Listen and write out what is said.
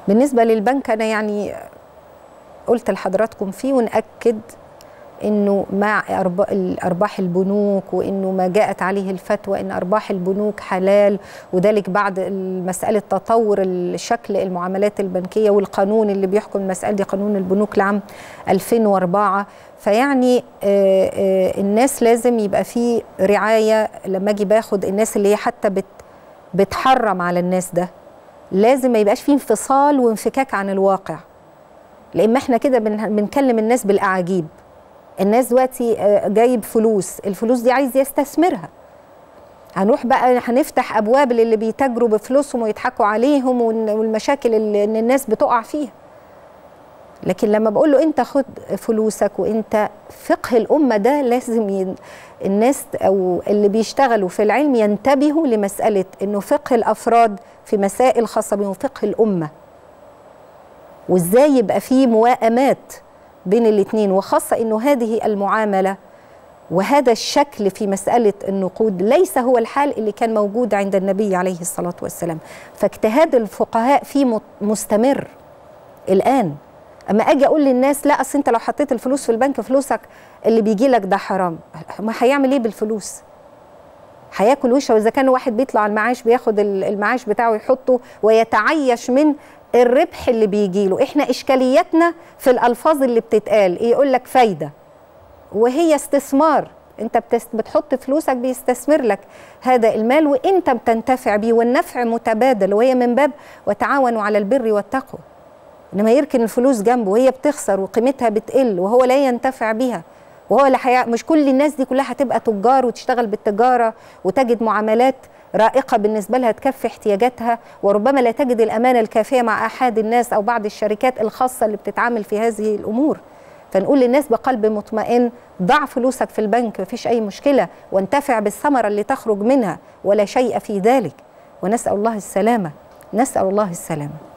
بالنسبه للبنك انا يعني قلت لحضراتكم فيه ونأكد انه مع أرب- ارباح البنوك وانه ما جاءت عليه الفتوى ان ارباح البنوك حلال وذلك بعد مساله تطور شكل المعاملات البنكيه والقانون اللي بيحكم المساله دي قانون البنوك لعام 2004 فيعني آه، آه، الناس لازم يبقى في رعايه لما اجي باخد الناس اللي هي حتى بت بتحرم على الناس ده لازم ما يبقاش فيه انفصال وانفكاك عن الواقع لان احنا كده بن- بنكلم الناس بالاعاجيب الناس دلوقتي آه، جايب فلوس الفلوس دي عايز يستثمرها هنروح بقى هنفتح ابواب للي بيتاجروا بفلوسهم ويضحكوا عليهم والن- والمشاكل اللي إن الناس بتقع فيها لكن لما بقول له انت خد فلوسك وانت فقه الامه ده لازم ين... الناس او اللي بيشتغلوا في العلم ينتبهوا لمساله انه فقه الافراد في مسائل خاصه بهم فقه الامه وازاي يبقى فيه موائمات بين الاثنين وخاصه انه هذه المعامله وهذا الشكل في مساله النقود ليس هو الحال اللي كان موجود عند النبي عليه الصلاه والسلام فاجتهاد الفقهاء فيه مت- مستمر الان اما اجي اقول للناس لا اصل انت لو حطيت الفلوس في البنك فلوسك اللي بيجي لك ده حرام ما هيعمل ايه بالفلوس هياكل وشه واذا كان واحد بيطلع المعاش بياخد ال- المعاش بتاعه يحطه ويتعيش من الربح اللي بيجي له احنا اشكالياتنا في الالفاظ اللي بتتقال ايه يقول لك فايده وهي استثمار انت بتس- بتحط فلوسك بيستثمر لك هذا المال وانت بتنتفع بيه والنفع متبادل وهي من باب وتعاونوا على البر والتقوى انما يركن الفلوس جنبه وهي بتخسر وقيمتها بتقل وهو لا ينتفع بها وهو اللي حيا... مش كل الناس دي كلها هتبقى تجار وتشتغل بالتجاره وتجد معاملات رائقه بالنسبه لها تكفي احتياجاتها وربما لا تجد الامانه الكافيه مع احد الناس او بعض الشركات الخاصه اللي بتتعامل في هذه الامور فنقول للناس بقلب مطمئن ضع فلوسك في البنك مفيش اي مشكله وانتفع بالثمره اللي تخرج منها ولا شيء في ذلك ونسال الله السلامه نسال الله السلامه